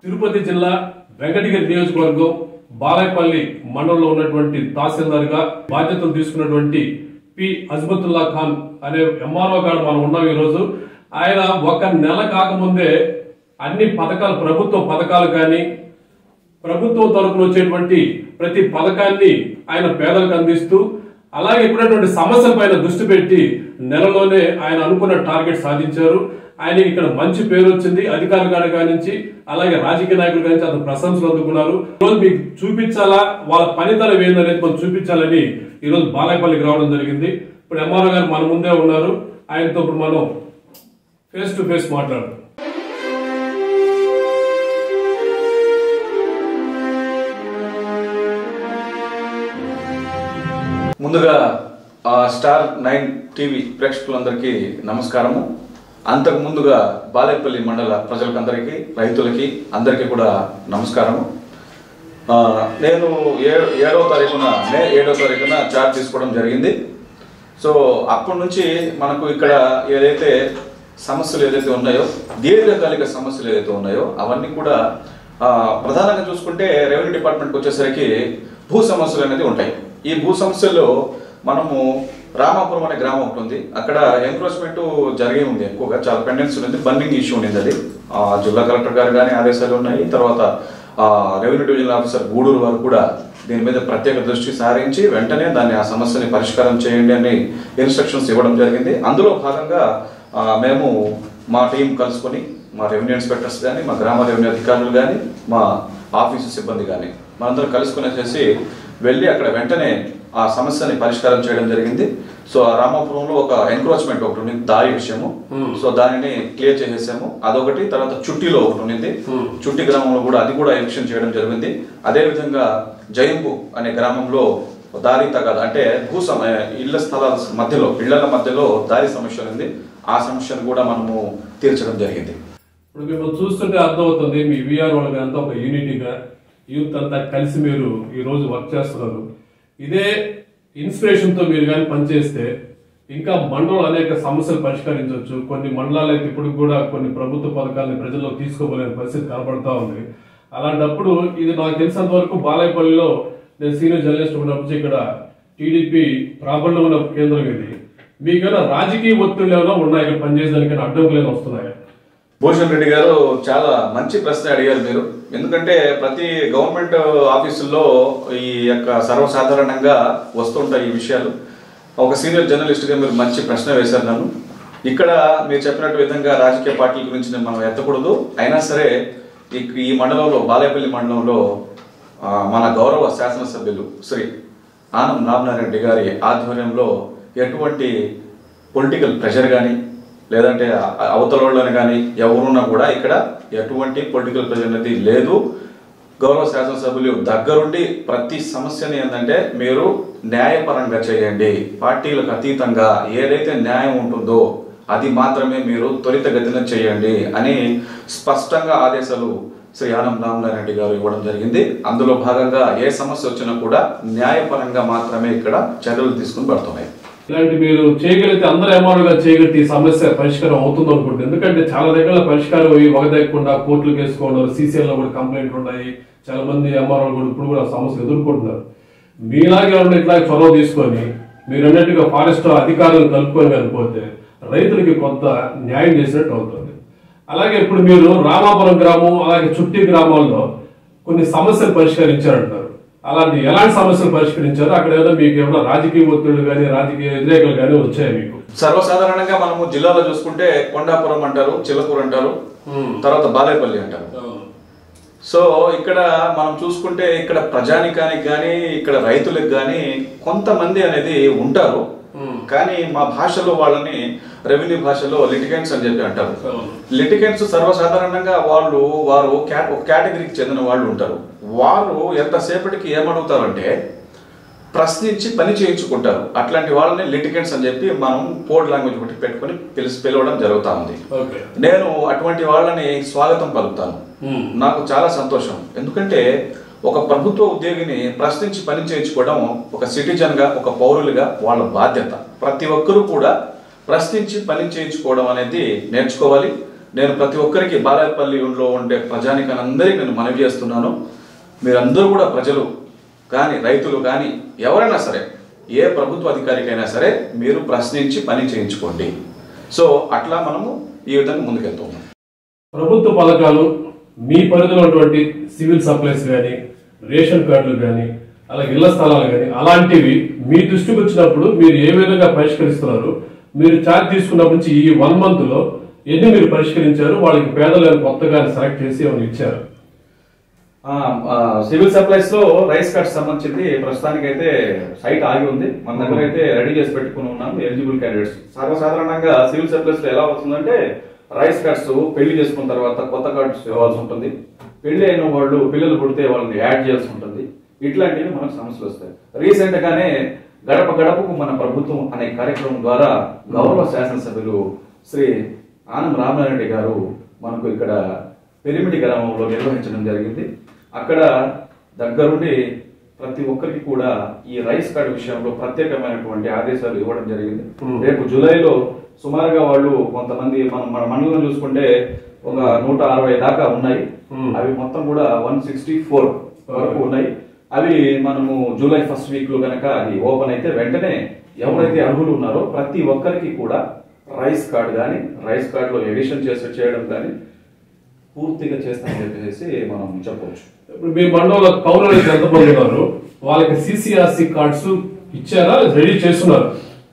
తిరుపతి జిల్లా వెంకటగిరి నియోజకవర్గం బాలాయపల్లి మండలంలో ఉన్నటువంటి తహసీల్దార్ గా బాధ్యతలు తీసుకున్నటువంటి పి అజ్మతుల్లా ఖాన్ అనే ఎంఆర్ఓ గారు మనం ఉన్నాం ఈ రోజు ఆయన ఒక నెల కాకముందే అన్ని పథకాలు ప్రభుత్వ పథకాలు కానీ ప్రభుత్వం తరపున వచ్చేటువంటి ప్రతి పథకాన్ని ఆయన పేదలకు అందిస్తూ అలాగే ఇప్పుడున్నటువంటి సమస్యల పైన దృష్టి పెట్టి నెలలోనే ఆయన అనుకున్న టార్గెట్ సాధించారు ఆయన ఇక్కడ మంచి పేరు వచ్చింది అధికారుల కాడ కానించి అలాగే రాజకీయ నాయకుల కానించి అతను ప్రశంసలు అందుకున్నారు ఈ రోజు మీకు చూపించాలా వాళ్ళ పనితనం ఏందనేది మనం చూపించాలని ఈ రోజు బాలాయపల్లికి రావడం జరిగింది ఇప్పుడు ఎంఆర్ఓ గారు మన ముందే ఉన్నారు ఆయనతో ఇప్పుడు మనం ఫేస్ టు ఫేస్ మాట్లాడదాం ముందుగా ఆ స్టార్ నైన్ టీవీ ప్రేక్షకులందరికీ నమస్కారము అంతకు ముందుగా బాలేపల్లి మండల ప్రజలకందరికీ రైతులకి అందరికీ కూడా నమస్కారము ఆ, నేను ఏ ఏడవ తారీఖున మే ఏడవ తారీఖున చార్జ్ తీసుకోవడం జరిగింది సో అప్పటి నుంచి మనకు ఇక్కడ ఏదైతే సమస్యలు ఏదైతే ఉన్నాయో దీర్ఘకాలిక సమస్యలు ఏదైతే ఉన్నాయో అవన్నీ కూడా ఆ, ప్రధానంగా చూసుకుంటే రెవెన్యూ డిపార్ట్మెంట్కి వచ్చేసరికి భూ సమస్యలు అనేది ఉంటాయి ఈ భూ సమస్యల్లో మనము రామాపురం అనే గ్రామం ఒకటి ఉంది అక్కడ ఎంక్రోచ్మెంట్ జరిగి ఉంది ఎక్కువగా చాలా పెండెన్సీ ఉంది బర్నింగ్ ఇష్యూ ఉంది అది ఆ, జిల్లా కలెక్టర్ గారు కానీ ఆదేశాలు ఉన్నాయి తర్వాత ఆ, రెవెన్యూ డివిజనల్ ఆఫీసర్ గూడూరు వారు కూడా దీని మీద ప్రత్యేక దృష్టి సారించి వెంటనే దాన్ని ఆ సమస్యని పరిష్కారం చేయండి అని ఇన్స్ట్రక్షన్స్ ఇవ్వడం జరిగింది అందులో భాగంగా ఆ, మేము మా టీం కలుసుకొని మా రెవెన్యూ ఇన్స్పెక్టర్స్ కానీ మా గ్రామ రెవెన్యూ అధికారులు కానీ మా ఆఫీసు సిబ్బంది కానీ మనందరం కలుసుకుని వచ్చేసి వెళ్ళి అక్కడ వెంటనే ఆ సమస్యని పరిష్కారం చేయడం జరిగింది సో ఆ రామాపురంలో ఒక ఎంక్రోచ్మెంట్ ఒకటి ఉంది దారి విషయము సో దానిని క్లియర్ చేసేసాము అదొకటి తర్వాత చుట్టిలో ఒకటి ఉంది Hmm. చుట్టి గ్రామంలో కూడా అది కూడా ఎలక్షన్ చేయడం జరిగింది అదే విధంగా జయంపు అనే గ్రామంలో దారి తగాద అంటే భూ సమ ఇళ్ల స్థలాల మధ్యలో ఇళ్ల మధ్యలో దారి సమస్య ఉంది ఆ సమస్యను కూడా మనము తీర్చడం జరిగింది ఇప్పుడు మిమ్మల్ని చూస్తుంటే అర్థమవుతుంది మీ విఆర్ వాళ్ళకి అంతా ఒక యూనిటీగా యూత్ అంతా కలిసి మీరు ఈ రోజు వర్క్ చేస్తున్నారు ఇదే ఇన్స్పిరేషన్ తో మీరు కానీ పనిచేస్తే ఇంకా మండలం అనేక సమస్యలు పరిష్కరించవచ్చు కొన్ని మండలాలు అయితే ఇప్పుడు కూడా కొన్ని ప్రభుత్వ పథకాలని ప్రజల్లో తీసుకోలేని పరిస్థితి కనబడతా ఉంది అలాంటప్పుడు ఇది నాకు తెలిసినంత వరకు బాలాయపల్లిలో నేను సీనియర్ జర్నలిస్ట్ ఉన్నప్పుడు ఇక్కడ టీడీపీ ప్రాబల్యం ఉన్న కేంద్రం ఇది మీకైనా రాజకీయ ఒత్తిళ్ళు ఏమైనా ఉన్నాయి ఇక్కడ పనిచేసేదానికి అడ్డంకులు ఏమైనా వస్తున్నాయా భూషణ్ రెడ్డి గారు చాలా మంచి ప్రశ్న అడిగారు మీరు ఎందుకంటే ప్రతి గవర్నమెంట్ ఆఫీసుల్లో ఈ యొక్క సర్వసాధారణంగా వస్తుంటాయి ఈ విషయాలు ఒక సీనియర్ జర్నలిస్ట్గా మీరు మంచి ప్రశ్న వేశారు నన్ను ఇక్కడ మీరు చెప్పినట్టు విధంగా రాజకీయ పార్టీల గురించి నేను మనం ఎత్తకూడదు అయినా సరే ఈ- ఈ మండలంలో బాలేపల్లి మండలంలో ఆ, మన గౌరవ శాసనసభ్యులు శ్రీ ఆనం రామనారాయణ గారి ఆధ్వర్యంలో ఎటువంటి పొలిటికల్ ప్రెషర్ కానీ లేదంటే అ- అవతల వాళ్ళని కానీ ఎవరున్నా కూడా ఇక్కడ ఎటువంటి పొలిటికల్ ప్రెషర్ అనేది లేదు గౌరవ శాసనసభ్యులు దగ్గరుండి ప్రతి సమస్యని ఏంటంటే మీరు న్యాయపరంగా చేయండి పార్టీలకు అతీతంగా ఏదైతే న్యాయం ఉంటుందో అది మాత్రమే మీరు త్వరితగతిన చేయండి అని స్పష్టంగా ఆదేశాలు శ్రీ ఆనం రామనారాయణ రెడ్డి గారు ఇవ్వడం జరిగింది అందులో భాగంగా ఏ సమస్య వచ్చినా కూడా న్యాయపరంగా మాత్రమే ఇక్కడ చర్యలు తీసుకుని పడుతున్నాయి ఇలాంటి మీరు చేయగలిగితే అందరూ ఏమారుగా చేయగలిగితే ఈ సమస్య పరిష్కారం అవుతుంది అనుకుంటుంది ఎందుకంటే చాలా దగ్గర పరిష్కారం అయ్యి వగదెక్కకుండా కోర్టులకు వేసుకోవడం సీసీఎల్ లో కూడా కంప్లైంట్లు ఉన్నాయి చాలా మంది ఎంఆర్ఓ కూడా ఇప్పుడు కూడా ఆ సమస్యలు ఎదుర్కొంటున్నారు మీలాగే ఎవరైనా ఇట్లా చొరవ తీసుకొని మీరు అన్నట్టుగా ఫారెస్ట్ అధికారులను కలుపుకొని కనిపోతే రైతులకి కొంత న్యాయం చేసినట్టు అవుతుంది అలాగే ఇప్పుడు మీరు రామాపురం గ్రామం అలాగే చుట్టి గ్రామాల్లో కొన్ని సమస్యలు పరిష్కరించారంటారు అలాంటి ఎలాంటి సమస్యలు పరిష్కరించారు అక్కడ ఏదో మీకు ఏమైనా రాజకీయ ఒత్తిళ్లు కానీ రాజకీయ వ్యతిరేకలు కానీ వచ్చాయి మీకు సర్వసాధారణంగా మనము జిల్లాలో చూసుకుంటే కొండాపురం అంటారు చిలకూరు అంటారు తర్వాత బాలేపల్లి అంటారు సో ఇక్కడ మనం చూసుకుంటే ఇక్కడ ప్రజానికానికి కానీ ఇక్కడ రైతులకు కానీ కొంతమంది అనేది ఉంటారు కానీ మా భాషలో వాళ్ళని రెవెన్యూ భాషలో లిటిగెంట్స్ అని చెప్పి అంటారు లిటిగెంట్స్ సర్వసాధారణంగా వాళ్ళు వారు క్యా- ఒక కేటగిరీకి చెందిన వాళ్ళు ఉంటారు వారు ఎంతసేపటికి ఏమడుగుతారంటే ప్రశ్నించి పని చేయించుకుంటారు అట్లాంటి వాళ్ళని లిటిగెంట్స్ అని చెప్పి మనం కోడ్ లాంగ్వేజ్ ఒకటి పెట్టుకొని పిలిచి పిలవడం జరుగుతూ ఉంది ఓకే నేను అటువంటి వాళ్ళని స్వాగతం పలుకుతాను నాకు చాలా సంతోషం ఎందుకంటే ఒక ప్రభుత్వ ఉద్యోగిని ప్రశ్నించి పని చేయించుకోవడం ఒక సిటిజన్ గా ఒక పౌరులుగా వాళ్ళ బాధ్యత ప్రతి ఒక్కరూ కూడా ప్రశ్నించి పని చేయించుకోవడం అనేది నేర్చుకోవాలి నేను ప్రతి ఒక్కరికి బాలాయపల్లిలో ఉండే ప్రజానికనందరికీ నేను మనవి చేస్తున్నాను మీరందరూ కూడా ప్రజలు కానీ రైతులు కానీ ఎవరైనా సరే ఏ ప్రభుత్వ అధికారికైనా సరే మీరు ప్రశ్నించి పని చేయించుకోండి సో అట్లా మనము ఈ విధంగా ముందుకెళ్తూ ఉన్నాం ప్రభుత్వ పథకాలు మీ పరిధిలో ఉన్నటువంటి సివిల్ సప్లైస్ కానీ రేషన్ కార్డులు కానీ అలాగే ఇళ్ల స్థలాలు కానీ అలాంటివి మీ దృష్టికి వచ్చినప్పుడు మీరు ఏ విధంగా పరిష్కరిస్తున్నారు మీరు ఛార్జ్ తీసుకున్నప్పటి నుంచి ఈ వన్ మంత్ లో ఎన్ని మీరు పరిష్కరించారు వాళ్ళకి పేదలు కొత్తగా సెలెక్ట్ చేసి ఏమైనా ఇచ్చారు ఆ, ఆ, సివిల్ సప్లైస్ లో రైస్ కార్డ్స్ సంబంధించింది ప్రస్తుతానికి అయితే సైట్ ఆగి ఉంది మన దగ్గర అయితే రెడీ చేసి పెట్టుకుని ఉన్నాము ఎలిజిబుల్ క్యాండిడేట్స్ సర్వసాధారణంగా సివిల్ సప్లైస్ లో ఎలా అవుతుందంటే రైస్ కార్డ్స్ పెళ్లి చేసుకున్న తర్వాత కొత్త కార్డ్స్ ఇవ్వాల్సి ఉంటుంది పెళ్లి అయిన వాళ్ళు పిల్లలు పుడితే వాళ్ళని యాడ్ చేయాల్సి ఉంటుంది ఇట్లాంటివి మనకు సమస్యలు వస్తాయి రీసెంట్ గానే గడప గడపకు మన ప్రభుత్వం అనే కార్యక్రమం ద్వారా గౌరవ శాసనసభ్యులు శ్రీ ఆనం రామారెడ్డి గారు మనకు ఇక్కడ పెరిమిడి గ్రామంలో నిర్వహించడం జరిగింది అక్కడ దగ్గరుండి ప్రతి ఒక్కరికి కూడా ఈ రైస్ కార్డు విషయంలో ప్రత్యేకమైనటువంటి ఆదేశాలు ఇవ్వడం జరిగింది Hmm. రేపు జూలైలో సుమారుగా వాళ్ళు కొంతమంది మనం మన మండలం చూసుకుంటే ఒక నూట అరవై దాకా ఉన్నాయి Hmm. అవి మొత్తం కూడా వన్ సిక్స్టీ ఫోర్ వరకు ఉన్నాయి అవి మనము జూలై ఫస్ట్ వీక్ లో కనుక అది ఓపెన్ అయితే వెంటనే ఎవరైతే అర్హులు ఉన్నారో ప్రతి ఒక్కరికి కూడా రైస్ కార్డ్ కానీ రైస్ కార్డ్ లో ఎడిషన్ చేసి చేయడం కానీ పూర్తిగా చేస్తామని చెప్పేసి మనం చెప్పవచ్చు ఇప్పుడు మీ మండలంలో కౌలు రైతులు ఎంతమంది ఉన్నారు వాళ్ళకి సిసిఆర్సి కార్డ్స్ ఇచ్చారా రెడీ చేస్తున్నారు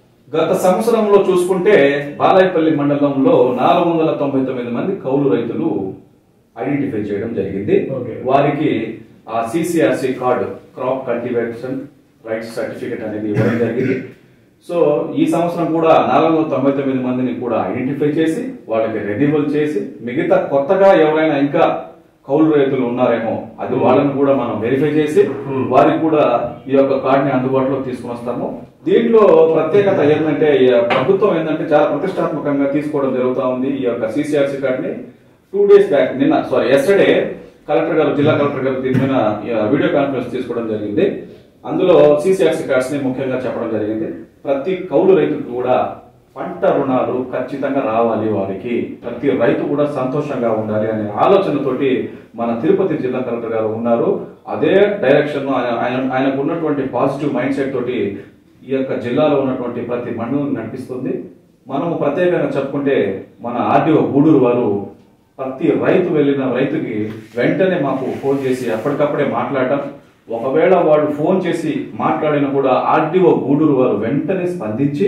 గత సంవత్సరంలో చూసుకుంటే బాలాయపల్లి మండలంలో నాలుగు వందల తొంభై తొమ్మిది మంది కౌలు రైతులు ఐడెంటిఫై చేయడం జరిగింది Okay. వారికి ఆ CCRC card crop cultivation rights certificate అనేది ఇవ్వడం జరిగింది సో ఈ సంవత్సరం కూడా నాలుగు వందల తొంభై తొమ్మిది మందిని కూడా ఐడెంటిఫై చేసి వాళ్ళకి రెన్యువల్ చేసి మిగతా కొత్తగా ఎవరైనా ఇంకా కౌలు రైతులు ఉన్నారేమో అది వాళ్ళని కూడా మనం వెరిఫై చేసి Hmm. వారికి కూడా ఈ యొక్క కార్డుని అందుబాటులోకి తీసుకుని వస్తాము దీంట్లో ప్రత్యేకత ఏంటంటే ఈ ప్రభుత్వం ఏంటంటే చాలా ప్రతిష్టాత్మకంగా తీసుకోవడం జరుగుతా ఉంది ఈ యొక్క సిసిఆర్సి కార్డుని టూ డేస్ బ్యాక్ నిన్న సారీ ఎస్టర్డే కలెక్టర్ గారు జిల్లా కలెక్టర్ గారు దీని మీద ఈ వీడియో కాన్ఫరెన్స్ తీసుకోవడం జరిగింది అందులో సిసిఆర్సి కార్డ్స్ ని ముఖ్యంగా చెప్పడం జరిగింది ప్రతి కౌలు రైతుకు కూడా పంట రుణాలు ఖచ్చితంగా రావాలి వారికి ప్రతి రైతు కూడా సంతోషంగా ఉండాలి అనే ఆలోచనతోటి మన తిరుపతి జిల్లా కలెక్టర్ గారు ఉన్నారు అదే డైరెక్షన్ ఆయన ఆయన- ఆయనకు ఉన్నటువంటి పాజిటివ్ మైండ్ సెట్ తోటి ఈ యొక్క జిల్లాలో ఉన్నటువంటి ప్రతి మండలం నడిపిస్తుంది మనము ప్రత్యేకంగా చెప్పుకుంటే మన ఆర్డీఓ గూడూరు వారు ప్రతి రైతు వెళ్ళిన రైతుకి వెంటనే మాకు ఫోన్ చేసి అప్పటికప్పుడే మాట్లాడటం ఒకవేళ వాడు ఫోన్ చేసి మాట్లాడినా కూడా ఆర్డీఓ గూడూరు వారు వెంటనే స్పందించి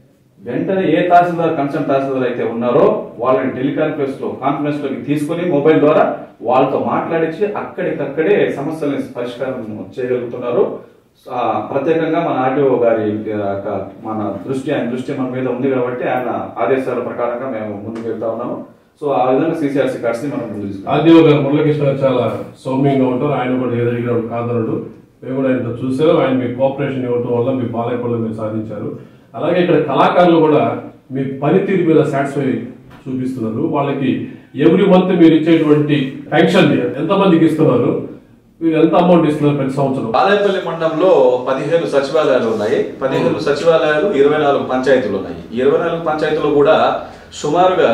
వెంటనే ఏ తహసీల్దార్ కన్సర్న్ తహసీల్దార్ అయితే ఉన్నారో వాళ్ళని టెలికాన్ఫరెన్స్ లో కాన్ఫరెన్స్ లోకి తీసుకొని మొబైల్ ద్వారా వాళ్ళతో మాట్లాడించి అక్కడికక్కడే సమస్యలను పరిష్కారం చేయగలుగుతున్నారు ఆ, ప్రత్యేకంగా మన ఆర్డీఓ గారి ఆ, యొక్క మన దృష్టి ఆయన దృష్టి మన మీద ఉంది కాబట్టి ఆయన ఆదేశాల ప్రకారంగా మేము ముందుకు వెళ్తా ఉన్నాము సో ఆ విధంగా సిసిఆర్సీ కార్డ్స్ ని మనం ముందు తీసుకెళ్తాం ఆదివ గారు మురళకృష్ణ గారు చాలా సౌమ్యంగా ఉంటారు ఆయన కూడా ఏదడిగినప్పుడు కాదనడు మేము కూడా ఆయనతో చూసారు ఆయన మీ కోఆపరేషన్ ఇవ్వటం వల్ల మీ బాలయపల్లి మీరు సాధించారు అలాగే ఇక్కడ కళాకారులు కూడా మీ పనితీరు మీద సాటిస్ఫై చూపిస్తున్నారు వాళ్ళకి ఎవ్రీ మంత్ మీరు ఇచ్చేటువంటి పెన్షన్ ఎంత మందికి ఇస్తున్నారు మీరు ఎంత అమౌంట్ ఇస్తున్నారు ప్రతి సంవత్సరం బాలేపల్లి మండలంలో పదిహేను సచివాలయాలు ఉన్నాయి పదిహేను సచివాలయాలు ఇరవై నాలుగు పంచాయతీలు ఉన్నాయి ఈ ఇరవై నాలుగు పంచాయతీలో కూడా సుమారుగా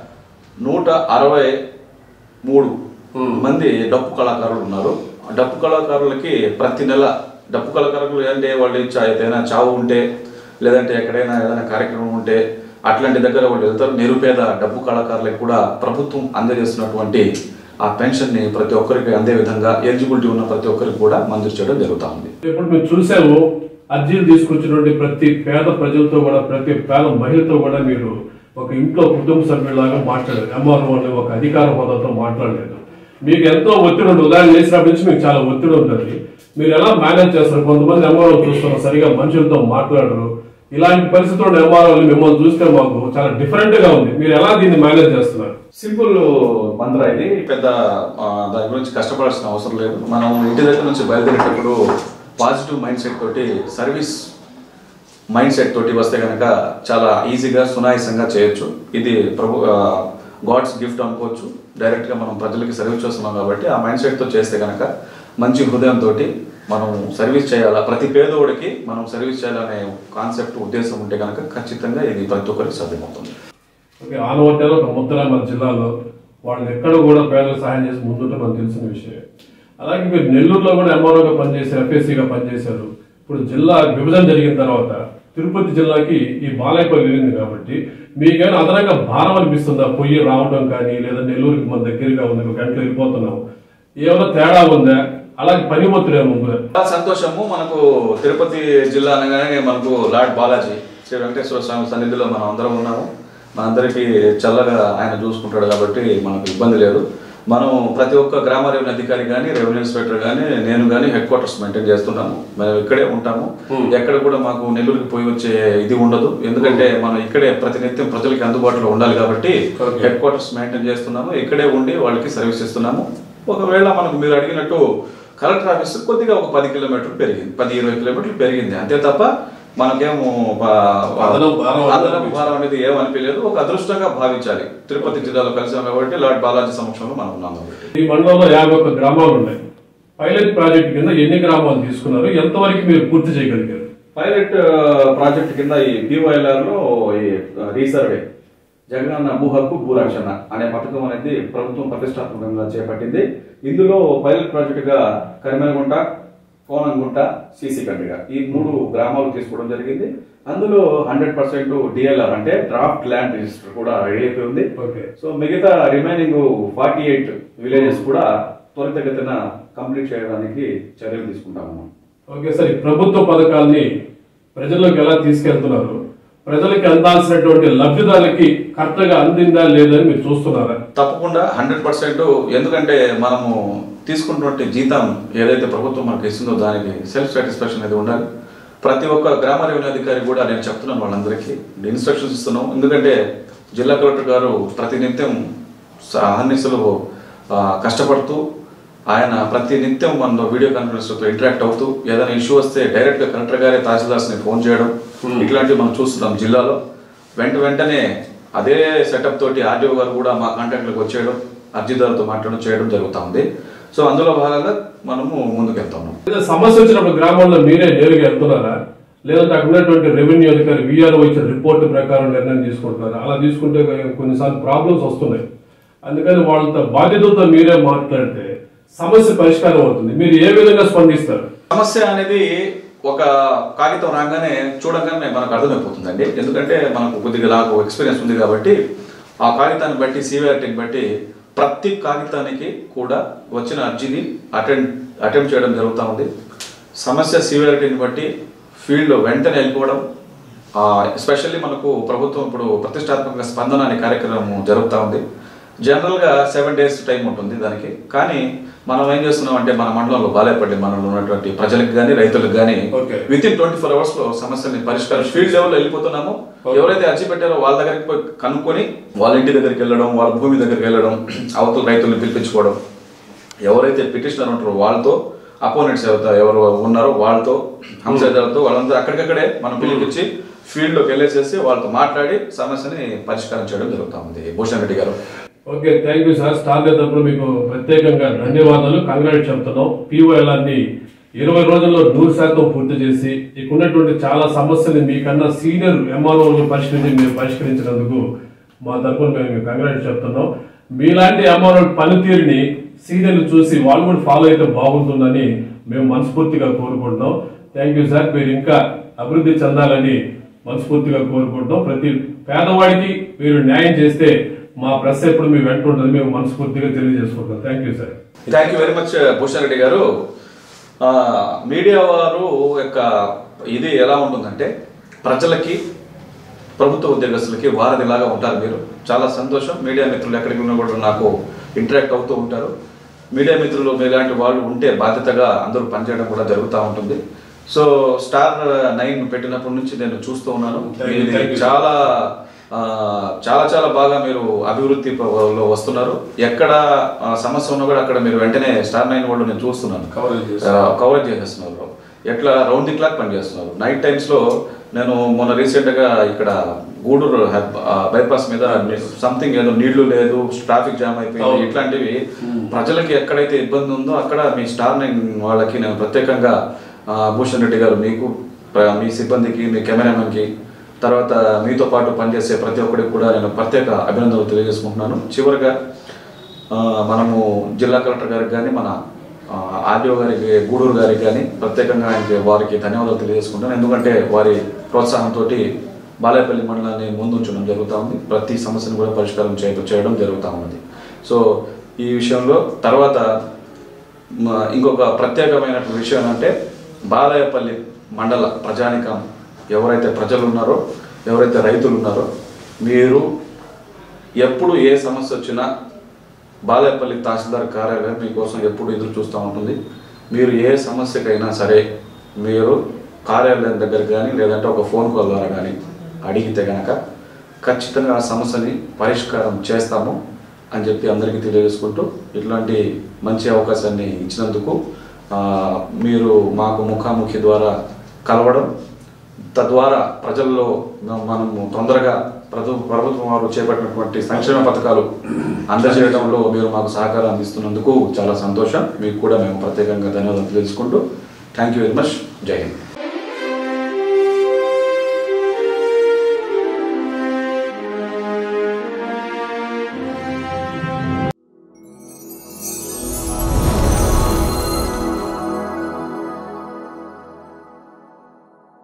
నూట అరవై మూడు మంది డప్పు కళాకారులు ఉన్నారు ఆ డప్పు కళాకారులకి ప్రతి నెల డప్పు కళాకారులు అంటే వాళ్ళు చా- ఏదైనా చావు ఉంటే లేదంటే ఎక్కడైనా ఏదైనా కార్యక్రమం ఉంటే అట్లాంటి దగ్గర వాళ్ళు వెళ్తారు నిరుపేద డబ్బు కళాకారులకు కూడా ప్రభుత్వం అందజేస్తున్నటువంటి ఆ పెన్షన్ ని ప్రతి ఒక్కరికి అందే విధంగా ఎలిజిబిలిటీ ఉన్న ప్రతి ఒక్కరికి కూడా మంజూరు చేయడం జరుగుతా ఉంది ఇప్పుడు మేము చూసాము అర్జీలు తీసుకొచ్చినటువంటి ప్రతి పేద ప్రజలతో కూడా ప్రతి పేద మహిళతో కూడా మీరు ఒక ఇంట్లో కుటుంబ సభ్యులాగా మాట్లాడారు ఎంఆర్ఓ అని ఒక అధికార హోదాతో మాట్లాడలేదు మీకు ఎంతో ఒత్తిడి ఉంటుంది ఉదాహరణ చేసినప్పటి నుంచి మీకు చాలా ఒత్తిడి ఉంటుంది మీరు ఎలా మేనేజ్ చేస్తారు కొంతమంది ఎంఆర్ఓ చూస్తున్నారు సరిగా మనుషులతో మాట్లాడరు ఇలాంటి పరిస్థితుల్లో ఎంఆర్ఓ మిమ్మల్ని చూస్తే మాకు చాలా డిఫరెంట్ గా ఉంది మీరు ఎలా దీన్ని మేనేజ్ చేస్తున్నారు సింపుల్ మంత్ర ఇది పెద్ద ఆ, దాని గురించి కష్టపడాల్సిన అవసరం లేదు మనం ఇంటి దగ్గర నుంచి బయలుదేరేటప్పుడు పాజిటివ్ మైండ్ సెట్ తోటి సర్వీస్ మైండ్ సెట్ తోటి వస్తే కనుక చాలా ఈజీగా సునాయాసంగా చేయొచ్చు ఇది ప్రభు గాడ్స్ గిఫ్ట్ అనుకోవచ్చు డైరెక్ట్గా మనం ప్రజలకి సర్వీస్ చేస్తున్నాం కాబట్టి ఆ మైండ్ సెట్తో చేస్తే కనుక మంచి హృదయంతో మనం సర్వీస్ చేయాలా ప్రతి పేదోడికి మనం సర్వీస్ చేయాలనే కాన్సెప్ట్ ఉద్దేశం ఉంటే కనుక ఖచ్చితంగా ఇది ప్రతి ఒక్కరికి సాధ్యమవుతుంది ఓకే ఆనవట్టేలో ఒక ముద్ర మన జిల్లాలో వాళ్ళు ఎక్కడ కూడా పేదలకు సహాయం చేసి ముందుంటే మనకు తెలిసిన విషయం అలాగే మీరు నెల్లూరులో కూడా ఎంఆర్ఓగా పనిచేశారు ఎఫ్ఎస్సీగా పనిచేశారు ఇప్పుడు జిల్లా విభజన జరిగిన తర్వాత తిరుపతి జిల్లాకి ఈ బాలయపల్లి వెళ్ళింది కాబట్టి మీకైనా అదనంగా భారం అనిపిస్తుందా పొయ్యి రావడం కానీ లేదా నెల్లూరుకి మన దగ్గరగా ఉంది ఒక గంటలో వెళ్ళిపోతున్నాం ఏమైనా తేడా ఉందా అలాగే పని ఒత్తిడి ఏమైనా ఉందా చాలా సంతోషము మనకు తిరుపతి జిల్లా అనగానే మనకు లార్డ్ బాలాజీ శ్రీ వెంకటేశ్వర స్వామి సన్నిధిలో మనం అందరం ఉన్నాము మనందరికీ చల్లగా ఆయన చూసుకుంటాడు కాబట్టి మనకు ఇబ్బంది లేదు మనం ప్రతి ఒక్క గ్రామ రెవెన్యూ అధికారి కానీ రెవెన్యూ ఇన్స్పెక్టర్ కానీ నేను కానీ హెడ్ క్వార్టర్స్ మెయింటైన్ చేస్తున్నాము మేము ఇక్కడే ఉంటాము ఎక్కడ కూడా మాకు నెల్లూరుకి పోయి వచ్చే ఇది ఉండదు ఎందుకంటే మనం ఇక్కడే ప్రతినిత్యం ప్రజలకి అందుబాటులో ఉండాలి కాబట్టి Okay. హెడ్ క్వార్టర్స్ మెయింటైన్ చేస్తున్నాము ఇక్కడే ఉండి వాళ్ళకి సర్వీస్ ఇస్తున్నాము ఒకవేళ మనకు మీరు అడిగినట్టు కలెక్టర్ ఆఫీస్ కొద్దిగా ఒక పది కిలోమీటర్లు పెరిగింది పది ఇరవై కిలోమీటర్లు పెరిగింది అంతే తప్ప మనకేమో బా- అదనపు భారం అదనపు భారం అనేది ఏమనిపించలేదు ఒక అదృష్టంగా భావించాలి తిరుపతి జిల్లాలో కలిసాం కాబట్టి లార్డ్ బాలాజీ సమక్షంలో మనం ఉన్నాం కాబట్టి ఈ మండలంలో యాభై ఒక్క గ్రామాలు ఉన్నాయి పైలట్ ప్రాజెక్ట్ కింద ఎన్ని గ్రామాలు తీసుకున్నారు ఎంతవరకు మీరు పూర్తి చేయగలిగారు పైలట్ ప్రాజెక్ట్ కింద ఈ BYLR లో ఈ రీసర్వే జగనన్న భూ హక్కు భూరక్షణ అనే పథకం అనేది ప్రభుత్వం ప్రతిష్టాత్మకంగా చేపట్టింది ఇందులో పైలట్ ప్రాజెక్ట్ గా కరిమేలగుంట కోనంగుంట సీసీ కండ్రిగ ఈ మూడు గ్రామాలు తీసుకోవడం జరిగింది అందులో హండ్రెడ్ పర్సెంట్ డిఎల్ఆర్ అంటే డ్రాఫ్ట్ ల్యాండ్ రిజిస్టర్ కూడా రెడీ అయిపోయి ఉంది ఓకే సో మిగతా రిమైనింగ్ ఫార్టీ ఎయిట్ విలేజెస్ కూడా త్వరితగతిన కంప్లీట్ చేయడానికి చర్యలు తీసుకుంటాము ఓకే సార్ ఈ ప్రభుత్వ పథకాల్ని ప్రజల్లోకి ఎలా తీసుకెళ్తున్నారు ప్రజలకి అందాల్సినటువంటి లబ్ధిదారులకి కరెక్ట్గా అందిందా లేదని మీరు చూస్తున్నారా తప్పకుండా హండ్రెడ్ పర్సెంట్ ఎందుకంటే మనము తీసుకున్నటువంటి జీతం ఏదైతే ప్రభుత్వం మనకి ఇస్తుందో దానికి సెల్ఫ్ సాటిస్ఫాక్షన్ అనేది ఉండాలి ప్రతి ఒక్క గ్రామ రెవెన్యూ అధికారి కూడా నేను చెప్తున్నాను వాళ్ళందరికీ ఇన్స్ట్రక్షన్స్ ఇస్తున్నాం ఎందుకంటే జిల్లా కలెక్టర్ గారు ప్రతినిత్యం స- అహర్నిశలు ఆ, కష్టపడుతూ ఆయన ప్రతి నిత్యం మన వీడియో కాన్ఫరెన్స్తో ఇంటరాక్ట్ అవుతూ ఏదైనా ఇష్యూ వస్తే డైరెక్ట్గా కలెక్టర్ గారే తహసీల్దార్స్ని ఫోన్ చేయడం ఇట్లాంటివి మనం చూస్తున్నాం జిల్లాలో వెంట వెంటనే అదే సెటప్ తోటి ఆర్డీఓ గారు కూడా మా కాంటాక్ట్లోకి వచ్చేయడం అర్జీదారుతో మాట్లాడడం చేయడం జరుగుతూ ఉంది సో అందులో భాగంగా మనము ముందుకు వెళ్తున్నాం లేదా సమస్య వచ్చినప్పుడు గ్రామంలో మీరే నేరుగా వెళ్తున్నారా లేదంటే అక్కడ ఉన్నటువంటి రెవెన్యూ అధికారి విఆర్ఓ ఇచ్చిన రిపోర్ట్ ప్రకారం నిర్ణయం తీసుకుంటున్నారా అలా తీసుకుంటే కొన్నిసార్లు ప్రాబ్లమ్స్ వస్తున్నాయి అందుకని వాళ్ళతో బాధ్యతలతో మీరే మాట్లాడితే సమస్య పరిష్కారం అవుతుంది మీరు ఏ విధంగా స్పందిస్తారు సమస్య అనేది ఒక కాగితం రాగానే చూడగానే మనకు అర్థమైపోతుందండి ఎందుకంటే మనకు కొద్దిగా నాకు ఎక్స్పీరియన్స్ ఉంది కాబట్టి ఆ కాగితాన్ని బట్టి సివిఆర్టీని బట్టి ప్రతి కాగితానికి కూడా వచ్చిన అర్జీని అటెండ్ అటెంప్ట్ చేయడం జరుగుతూ ఉంది సమస్య సివిఆరిటీని బట్టి ఫీల్డ్లో వెంటనే వెళ్ళిపోవడం ఎస్పెషల్లీ మనకు ప్రభుత్వం ఇప్పుడు ప్రతిష్టాత్మక స్పందన అనే కార్యక్రమం జరుగుతూ ఉంది జనరల్గా సెవెన్ డేస్ టైం ఉంటుంది దానికి కానీ మనం ఏం చేస్తున్నాం అంటే మన మండలంలో బాలేపల్లి మండలంలో ఉన్నటువంటి ప్రజలకు కానీ రైతులకు కానీ Okay. Within twenty four hours లో సమస్యని పరిష్కారం ఫీల్డ్ లెవెల్లో వెళ్ళిపోతున్నాము ఎవరైతే అర్జీ పెట్టారో వాళ్ళ దగ్గరికి పోయి కనుక్కొని వాళ్ళ ఇంటి దగ్గరికి వెళ్ళడం వాళ్ళ భూమి దగ్గరికి వెళ్ళడం అవతల రైతుల్ని పిలిపించుకోవడం ఎవరైతే పిటిషనర్ ఉంటారో వాళ్ళతో అపోనెంట్స్ ఎవరు ఎవరు ఉన్నారో వాళ్ళతో హంసదారులతో వాళ్ళందరూ అక్కడికక్కడే మనం పిలిపించి ఫీల్డ్ లోకి వెళ్ళేసేసి వాళ్ళతో మాట్లాడి సమస్యని పరిష్కారం చేయడం జరుగుతా ఉంది Bhushan Reddy garu okay thank you sir star తరపున మీకు ప్రత్యేకంగా ధన్యవాదాలు కంగ్రాట్ చెప్తున్నాం పీఓఎల్ఆర్ని ఇరవై రోజుల్లో నూరు శాతం పూర్తి చేసి ఇక ఉన్నటువంటి చాలా సమస్యలు మీకన్నా సీనియర్ ఎంఆర్ఓలు పరిష్కరించి మీరు పరిష్కరించినందుకు మా తరపున మేము కంగ్రాట్ చెప్తున్నాం మీలాంటి ఎంఆర్ఓ పనితీరుని సీనియర్లు చూసి వాళ్ళు కూడా ఫాలో అయితే బాగుంటుందని మేము మనస్ఫూర్తిగా కోరుకుంటున్నాం థ్యాంక్ యూ సార్ మీరు ఇంకా అభివృద్ధి చెందాలని మనస్ఫూర్తిగా కోరుకుంటున్నాం ప్రతి పేదవాడికి మీరు న్యాయం చేస్తే మా ప్రెస్ ఎప్పుడు మీ వెంట ఉంటుంది మేము మనస్ఫూర్తిగా తెలియజేసుకుంటాం thank you sir thank you very much Bhushan Reddy garu ఆ, మీడియా వారు యొక్క ఇది ఎలా ఉంటుందంటే ప్రజలకి ప్రభుత్వ ఉద్యోగస్తులకి వారధిలాగా ఉంటారు మీరు చాలా సంతోషం మీడియా మిత్రులు ఎక్కడికి ఉన్నా కూడా నాకు ఇంటరాక్ట్ అవుతూ ఉంటారు మీడియా మిత్రులు మీలాంటి వాళ్ళు ఉంటే బాధ్యతగా అందరూ పనిచేయడం కూడా జరుగుతూ ఉంటుంది సో స్టార్ నైన్ పెట్టినప్పటి నుంచి నేను చూస్తూ ఉన్నాను Thank you, మీది thank you. చాలా ఆ, చాలా చాలా బాగా మీరు అభివృద్ధి లో వస్తున్నారు ఎక్కడ ఆ, సమస్య ఉన్నా కూడా అక్కడ మీరు వెంటనే స్టార్ నైన్ వాళ్ళు నేను చూస్తున్నాను Coverage చేస్తున్నారు. కవరేజ్ చేసేస్తున్నారు ఎట్లా రౌండ్ ది క్లాక్ పనిచేస్తున్నారు నైట్ టైమ్స్ లో నేను మొన్న రీసెంట్ గా ఇక్కడ గూడూరు బైపాస్ మీద సంథింగ్ ఏదో నీళ్లు లేదు ట్రాఫిక్ జామ్ అయిపోయింది అవును. ఇట్లాంటివి ప్రజలకి ఎక్కడైతే ఇబ్బంది ఉందో అక్కడ మీ స్టార్ నైన్ వాళ్ళకి నేను ప్రత్యేకంగా ఆ, భూషణ్ రెడ్డి గారు మీకు ప్ర- మీ సిబ్బందికి మీ కెమెరామెన్కి తర్వాత మీతో పాటు పనిచేసే ప్రతి ఒక్కరికి కూడా నేను ప్రత్యేక అభినందనలు తెలియజేసుకుంటున్నాను చివరిగా ఆ, మనము జిల్లా కలెక్టర్ గారికి కానీ మన ఆర్డీఓ గారికి గూడూరు గారికి కానీ ప్రత్యేకంగా ఆయనకి వారికి ధన్యవాదాలు తెలియజేసుకుంటాను ఎందుకంటే వారి ప్రోత్సాహంతో బాలేపల్లి మండలాన్ని ముందుంచడం జరుగుతూ ఉంది ప్రతి సమస్యను కూడా పరిష్కారం చేయ చేయడం జరుగుతూ ఉంది సో ఈ విషయంలో తర్వాత మ- ఇంకొక ప్రత్యేకమైన విషయం ఏంటంటే బాలయపల్లి మండల ప్రజానికం ఎవరైతే ప్రజలు ఉన్నారో ఎవరైతే రైతులు ఉన్నారో మీరు ఎప్పుడు ఏ సమస్య వచ్చినా బాలేపల్లి తహసీల్దార్ కార్యాలయం మీకోసం ఎప్పుడు ఎదురు చూస్తూ ఉంటుంది మీరు ఏ సమస్యకైనా సరే మీరు కార్యాలయం దగ్గర కానీ లేదంటే ఒక ఫోన్ కాల్ ద్వారా కానీ అడిగితే కనుక ఖచ్చితంగా ఆ సమస్యని పరిష్కారం చేస్తాము అని చెప్పి అందరికీ తెలియజేసుకుంటూ ఇట్లాంటి మంచి అవకాశాన్ని ఇచ్చినందుకు ఆ, మీరు మాకు ముఖాముఖి ద్వారా కలవడం తద్వారా ప్రజల్లో మ- మనము తొందరగా ప్రభు ప్రభుత్వం వారు చేపట్టినటువంటి సంక్షేమ పథకాలు అందజేయడంలో మీరు మాకు సహకారం అందిస్తున్నందుకు చాలా సంతోషం మీకు కూడా మేము ప్రత్యేకంగా ధన్యవాదాలు తెలుసుకుంటూ థ్యాంక్ యూ వెరీ మచ్ జై హింద్